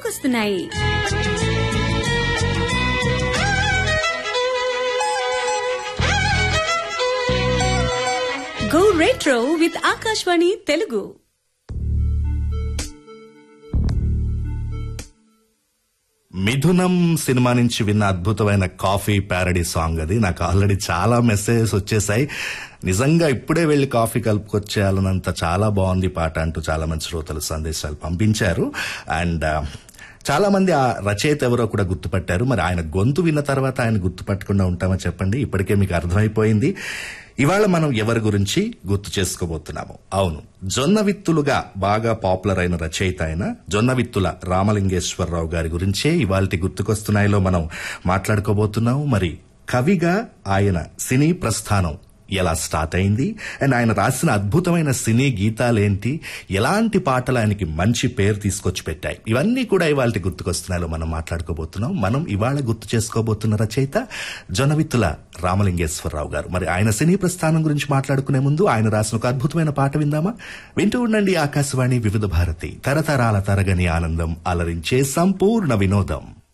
గుర్తుకొస్తున్నాయి go retro with Akashvani Telugu Mithunam cinema నుంచి విన్న అద్భుతమైన కాఫీ ప్యారడీ సాంగ్ అది నాకు ఆల్రెడీ చాలా మెసేజెస్ వచ్చేసాయి నిజంగా ఇప్పుడే వెళ్లి కాఫీ కలుపుకొచ్చేయాలన్నంత చాలా బాగుంది పాట అంటూ చాలా మంది శ్రోతలు సందేశాలు పంపించారు అండ్ చాలా మంది ఆ రచయిత ఎవరో కూడా గుర్తుపట్టారు మరి ఆయన గొంతు విన్న తర్వాత ఆయన గుర్తుపట్టకుండా ఉంటామో చెప్పండి ఇప్పటికే మీకు అర్థమైపోయింది ఇవాళ మనం ఎవరి గురించి గుర్తు చేసుకోబోతున్నాము అవును జొన్న విత్తులుగా బాగా పాపులర్ అయిన రచయిత అయిన జొన్న విత్తుల రామలింగేశ్వరరావు గారి గురించే ఇవాళ గుర్తుకొస్తున్నాయిలో మనం మాట్లాడుకోబోతున్నాము మరి కవిగా ఆయన సినీ ప్రస్థానం ఎలా స్టార్ట్ అయింది అండ్ ఆయన రాసిన అద్భుతమైన సినీ గీతాలేంటి ఎలాంటి పాటలు ఆయనకి మంచి పేరు తీసుకొచ్చి పెట్టాయి ఇవన్నీ కూడా ఇవాళ గుర్తుకొస్తున్నాయో మనం మాట్లాడుకోబోతున్నాం మనం ఇవాళ గుర్తు చేసుకోబోతున్న రచయిత జొనవిత్తుల రామలింగేశ్వరరావు గారు మరి ఆయన సినీ ప్రస్థానం గురించి మాట్లాడుకునే ముందు ఆయన రాసిన ఒక అద్భుతమైన పాట విందామా వింటూ ఉండండి ఆకాశవాణి వివిధ భారతి తరతరాల తరగని ఆనందం అలరించే సంపూర్ణ వినోదం